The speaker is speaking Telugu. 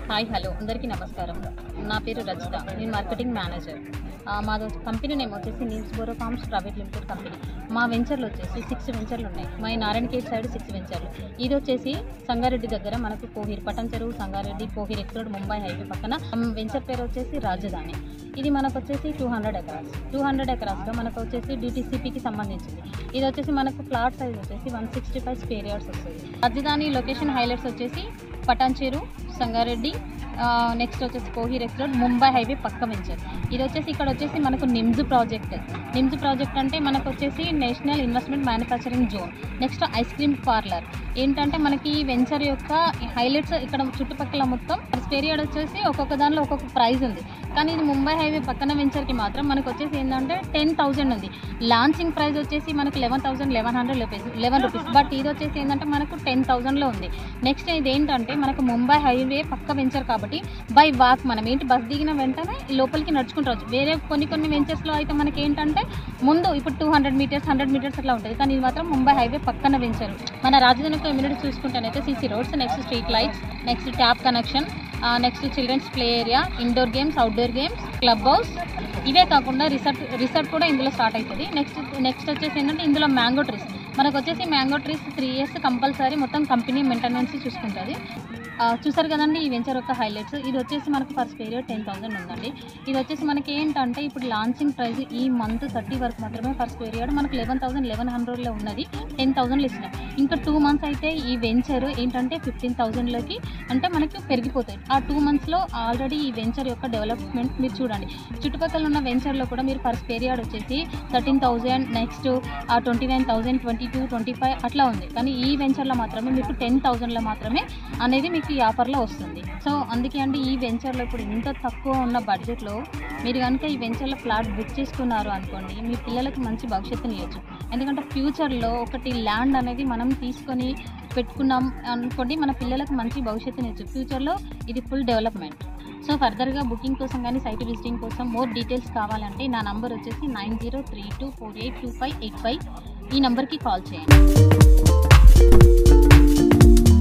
హాయ్ హలో అందరికీ నమస్కారం నా పేరు రజిత నేను మార్కెటింగ్ మేనేజర్ ఆ, మాది కంపెనీ నేమ్ వచ్చేసి Neems Boro Farms Private Limited company మా వెంచర్లు వచ్చేసి సిక్స్ వెంచర్లు ఉన్నాయి మా ఈ నారాయణఖేడ్ సైడ్ సిక్స్ వెంచర్లు ఇది వచ్చేసి సంగారెడ్డి దగ్గర మనకు Kohir Patancheru Sangareddy Kohir X road Mumbai highway పక్కన మ్, వెంచర్ పేరు వచ్చేసి రాజధాని ఇది మనకు వచ్చేసి two hundred acres two hundred ఎకరాస్లో మనకు వచ్చేసి డిటీసీపీకి సంబంధించింది ఇది వచ్చేసి మనకు ప్లాట్ సైజ్ వచ్చేసి one sixty five square yards వస్తుంది రాజధాని లొకేషన్ హైలైట్స్ వచ్చేసి పటాన్చేరు సంగారెడ్డి నెక్స్ట్ వచ్చేసి Kohir X road Mumbai highway పక్క వెంచర్ ఇది వచ్చేసి ఇక్కడ వచ్చేసి మనకు నిమ్స్ ప్రాజెక్ట్ నిమ్స్ ప్రాజెక్ట్ అంటే మనకు వచ్చేసి national investment manufacturing zone next ice cream parlour ఏంటంటే మనకి ఈ వెంచర్ యొక్క హైలైట్స్ ఇక్కడ చుట్టుపక్కల మొత్తం స్క్వేర్ యార్డ్ వచ్చేసి ఒక్కొక్క దానిలో ఒక్కొక్క ప్రైస్ ఉంది కానీ ఇది ముంబై హైవే పక్కన వెంచర్కి మాత్రం మనకు వచ్చేసి ఏంటంటే టెన్ థౌజండ్ ఉంది లాంచింగ్ ప్రైస్ వచ్చేసి మనకు eleven thousand eleven hundred rupees eleven rupees but ఇది వచ్చేసి ఏంటంటే మనకు టెన్ థౌసండ్లో ఉంది నెక్స్ట్ ఇది ఏంటంటే మనకు ముంబై హైవే పక్క వెంచర్ కాబట్టి బై వాక్ మనం ఏంటి బస్ దిగిన వెంటనే లోపలికి నడుచుకుంటూ రావచ్చు వేరే కొన్ని కొన్ని వెంచర్స్లో అయితే మనకి ఏంటంటే ముందు ఇప్పుడు two hundred metres hundred metres అట్లా ఉంటుంది కానీ ఇది మాత్రం ముంబై హైవే పక్కన వెంచర్ మన రాజధాని యొక్క ఇమ్యూనిటీ చూసుకుంటేనైతే CC roads next street lights next tap connection next children's play area indoor games outdoor games club house ఇవే కాకుండా రిసార్ట్ రిసార్ట్ కూడా ఇందులో స్టార్ట్ అవుతుంది నెక్స్ట్ నెక్స్ట్ వచ్చేసి ఏంటంటే ఇందులో మ్యాంగో ట్రీస్ మనకు వచ్చేసి mango trees three years compulsory మొత్తం కంపెనీ మెయింటెనెన్స్ చూసుకుంటుంది ఆ, చూసారు కదండి ఈ వెంచర్ యొక్క హైలైట్స్ ఇది వచ్చేసి మనకు ఫర్ స్పేర్ టెన్ థౌసండ్ ఉందండి ఇది వచ్చేసి మనకి ఏంటంటే ఇప్పుడు లాంచింగ్ ప్రైస్ ఈ మంత్ థర్టీ వరకు మాత్రమే ఫర్ స్క్వేర్ యార్డ్ మనకు లెవెన్ థౌసండ్ లెవెన్ హండ్రెడ్లో ఉన్నది టెన్ థౌసండ్లో ఇస్తున్నాం ఇంకా టూ మంత్స్ అయితే ఈ వెంచర్ ఏంటంటే ఫిఫ్టీన్ థౌసండ్లోకి అంటే మనకి పెరిగిపోతాయి ఆ టూ మంత్స్లో ఆల్రెడీ ఈ వెంచర్ యొక్క డెవలప్మెంట్ మీరు చూడండి చుట్టుపక్కల ఉన్న వెంచర్లో కూడా మీరు ఫర్ స్క్వేర్ యార్డ్ వచ్చేసి thirteen thousand next twenty nine thousand twenty two twenty five అట్లా ఉంది కానీ ఈ వెంచర్లో మాత్రమే మీకు టెన్ థౌసండ్లో మాత్రమే అనేది మీకు ఈ ఆఫర్లో వస్తుంది సో అందుకే అండి ఈ వెంచర్లో ఇప్పుడు ఇంత తక్కువ ఉన్న బడ్జెట్లో మీరు కనుక ఈ వెంచర్లో ఫ్లాట్ బుక్ చేసుకున్నారు అనుకోండి మీ పిల్లలకి మంచి భవిష్యత్తుని ఇవ్వచ్చు ఎందుకంటే ఫ్యూచర్లో ఒకటి ల్యాండ్ అనేది మనం తీసుకొని పెట్టుకున్నాం అనుకోండి మన పిల్లలకు మంచి భవిష్యత్తుని ఇచ్చు ఫ్యూచర్లో ఇది ఫుల్ డెవలప్మెంట్ సో ఫర్దర్గా బుకింగ్ కోసం కానీ సైట్ విజిటింగ్ కోసం మోర్ డీటెయిల్స్ కావాలంటే నా నంబర్ వచ్చేసి nine zero three two four eight two five eight five ఈ నెంబర్కి కాల్ చేయండి